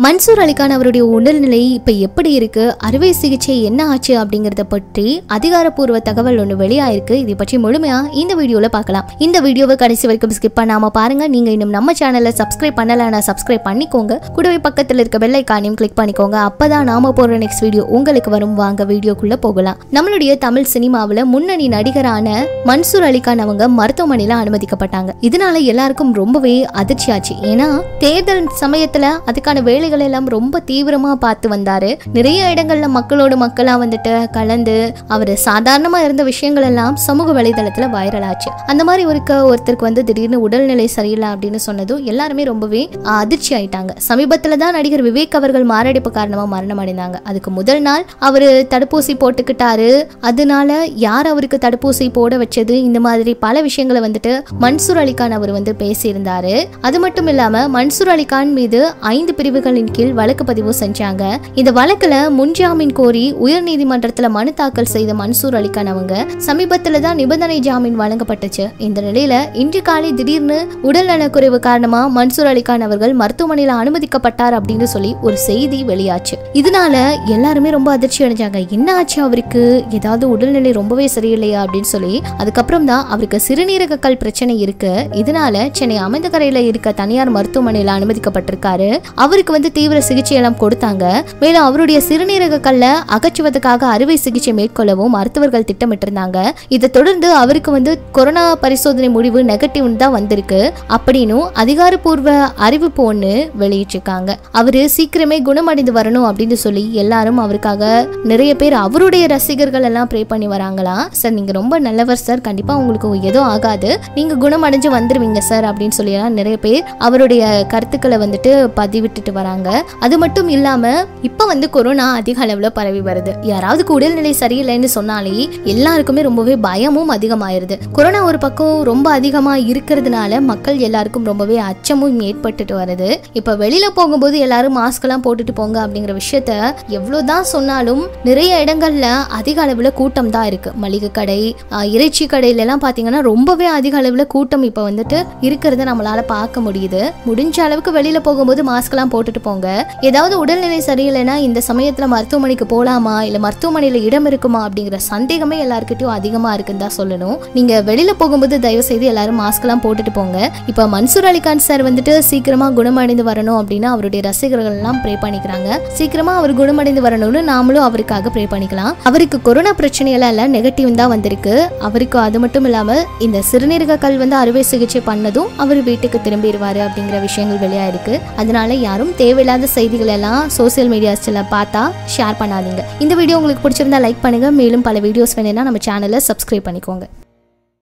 மன்சூர் அலிகான் அவருடைய உடல்நிலை இப்ப எப்படி இருக்கு அறுவை சிகிச்சை என்ன ஆச்சு அப்படிங்கறத பற்றி அதிகாரப்பூர்வ தகவல் ஒன்று வெளியாயிருக்கு இதை பற்றி முழுமையா இந்த வீடியோல பார்க்கலாம் இந்த வீடியோவை கடைசி வரைக்கும் ஸ்கிப் பண்ணாம பாருங்க நீங்க இன்னும் நம்ம சேனலை சப்ஸ்கிரைப் பண்ணலன்னா சப்ஸ்கிரைப் பண்ணிக்கோங்க கூடவே பக்கத்துல இருக்க பெல் ஐக்கானையும் கிளிக் பண்ணிக்கோங்க அப்பதான் நாம போற நெக்ஸ்ட் வீடியோ உங்களுக்கு வரும் வாங்க வீடியோக்குள்ள போகலாம் நம்மளுடைய தமிழ் சினிமாவில் முன்னணி நடிகரான மன்சூர் அலிகான் அவங்க மருத்துவமனையில அனுமதிக்கப்பட்டாங்க இதனால எல்லாருக்கும் ரொம்பவே அதிர்ச்சியாச்சு ஏன்னா தேர்தல் சமயத்துல அதுக்கான வேலைகள் எல்லாம் ரொம்ப தீவிரமா பார்த்து வந்தாரு நிறைய இடங்கள்ல மக்களோட மக்களா வந்துட்டு கலந்து அவர் சாதாரணமா இருந்த விஷயங்கள் எல்லாம் சமூக வலைதளத்துல வைரல் ஆச்சு அந்த மாதிரி ஒருக்க ஒருத்தருக்கு வந்து திடீர்னு உடல்நிலை சரியில்லை அப்படின்னு சொன்னதும் எல்லாருமே ரொம்பவே ஆஹ், அதிர்ச்சி ஆயிட்டாங்க சமீபத்துல தான் நடிகர் விவேக் அவர்கள் மாரடைப்பு காரணமா மரணம் அடைந்தாங்க அதுக்கு முதல் நாள் அவர் தடுப்பூசி போட்டுக்கிட்டாரு அதனால யார் அவருக்கு தடுப்பூசி போட வச்சது இந்த மாதிரி பல விஷயங்களை வந்துட்டு மன்சூர் அலிகான் அவர் வந்து பேசியிருந்தாரு அது மட்டும் இல்லாம மன்சூர் அலிகான் மீது ஐந்து பிரிவுகளின் கீழ் வழக்கு பதிவு செஞ்சாங்க இந்த வழக்குல முன்ஜாமீன் கோரி உயர்நீதிமன்றத்துல மனு தாக்கல் செய்த மன்சூர் அலிகான் அவங்க சமீபத்துல தான் நிபந்தனை ஜாமீன் வழங்கப்பட்டுச்சு இந்த நிலையில இன்று காலை திடீர்னு உடல் நலக்குறைவு காரணமா மன்சூர் அலிகான் அவர்கள் மருத்துவமனையில அனுமதிக்கப்பட்டார் அப்படின்னு சொல்லி ஒரு செய்தி வெளியாச்சு இதனால எல்லாருமே ரொம்ப அதிர்ச்சி அடைஞ்சாங்க என்ன ஆச்சு அவருக்கு ஏதாவது உடல்நிலை ரொம்பவே சரியில்லையா அப்படின்னு சொல்லி அதுக்கப்புறம் தான் அவருக்கு சிறுநீரக கல் பிரச்சனை இருக்கு இதனால சென்னை அமைந்தகரையில இருக்க தனியார் மருத்துவமனையில அனுமதிக்கப்பட்டிருக்காரு அவருக்கு வந்து தீவிர சிகிச்சை எல்லாம் கொடுத்தாங்க மேலும் அவருடைய சிறுநீரக கல்லை அகற்றுவதற்காக அறுவை சிகிச்சை மேற்கொள்ளவும் மருத்துவர்கள் திட்டமிட்டிருந்தாங்க இதை தொடர்ந்து அவருக்கு வந்து கொரோனா பரிசோதனை முடிவு நெகட்டிவ் தான் வந்திருக்கு அப்படின்னும் அதிகாரப்பூர்வ அறிவிப்பு ஒன்று வெளியிட்டிருக்காங்க அவரு சீக்கிரமே குணமடைந்து வரணும் அப்படின்னு சொல்லி எல்லாரும் அவருக்காக நிறைய பேர் அவருடைய ரசிகர்கள் எல்லாம் ப்ரே பண்ணி வராங்களாம் சார் நீங்க ரொம்ப நல்லவர் சார் கண்டிப்பா உங்களுக்கு எதுவும் ஆகாது நீங்க குணமடைஞ்சு வந்துருவீங்க சார் அப்படின்னு சொல்லி எல்லாம் நிறைய பேர் அவருடைய கருத்துக்களை வந்துட்டு பதிவிட்டுட்டு வராங்க அது மட்டும் இல்லாம இப்ப வந்து கொரோனா அதிக அளவுல பரவி வருது யாராவதுக்கு உடல்நிலை சரியில்லைன்னு சொன்னாலே எல்லாருக்குமே ரொம்பவே பயமும் அதிகமாயிருது கொரோனா ஒரு பக்கம் ரொம்ப அதிகமா இருக்கிறதுனால மக்கள் எல்லாருக்கும் ரொம்பவே அச்சமும் ஏற்பட்டுட்டு வருது இப்ப வெளியில போகும்போது எல்லாரும் மாஸ்க் எல்லாம் போட்டுட்டு போங்க அப்படிங்கிற விஷயத்த எவ்வளவுதான் சொன்னாலும் நிறைய இடங்கள்ல அதிக அளவுல கூட்டம் தான் இருக்கு மளிகை கடை ஆஹ், இறைச்சி கடையில எல்லாம் பாத்தீங்கன்னா ரொம்பவே அதிக அளவுல கூட்டம் இப்ப வந்துட்டு இருக்கிறத நம்மளால பார்க்க முடியுது முடிஞ்ச அளவுக்கு வெளியில போகும்போது மாஸ்க் எல்லாம் போட்டுட்டு போங்க ஏதாவது உடல்நிலை சரியில்லைன்னா இந்த சமயத்துல மருத்துவமனைக்கு போலாமா இல்ல மருத்துவமனையில இடம் இருக்குமா அப்படிங்கிற சந்தேகமே எல்லாருக்கிட்டையும் அதிகமா இருக்குன்னு தான் சொல்லணும் நீங்க வெளியில போகும்போது தயவு செய்து எல்லாரும் மாஸ்க் எல்லாம் போட்டுட்டு போங்க இப்ப மன்சூர் அலிகான் சார் வந்துட்டு சீக்கிரமா குணமடைந்து வரணும் அப்படின்னு அவருடைய ரசிகர்கள் எல்லாம் ப்ரே பண்ணிக்கிறாங்க சீக்கிரமா அவர் குணமடைந்து வரணும்னு நாமளும் அவருக்காக ப்ரே பண்ணிக்கலாம் அவருக்கு கொரோனா பிரச்சனையெல்லாம் இல்ல நெகட்டிவ் தான் வந்திருக்கு அவருக்கு அது மட்டும் இல்லாம இந்த சிறுநீரக கல் வந்து அறுவை சிகிச்சை பண்ணதும் அவர் வீட்டுக்கு திரும்பிடுவாரு அப்படிங்கிற விஷயங்கள் வெளியாயிருக்கு அதனால யாரும் தேவையில்லாத செய்திகள் எல்லாம் சோசியல் மீடியாஸ்ல பார்த்தா ஷேர் பண்ணாதீங்க இந்த வீடியோ உங்களுக்கு பிடிச்சிருந்தா லைக் பண்ணுங்க மேலும் பல வீடியோஸ் வேணும்னா நம்ம சேனலை சப்ஸ்கிரைப் பண்ணிக்கோங்க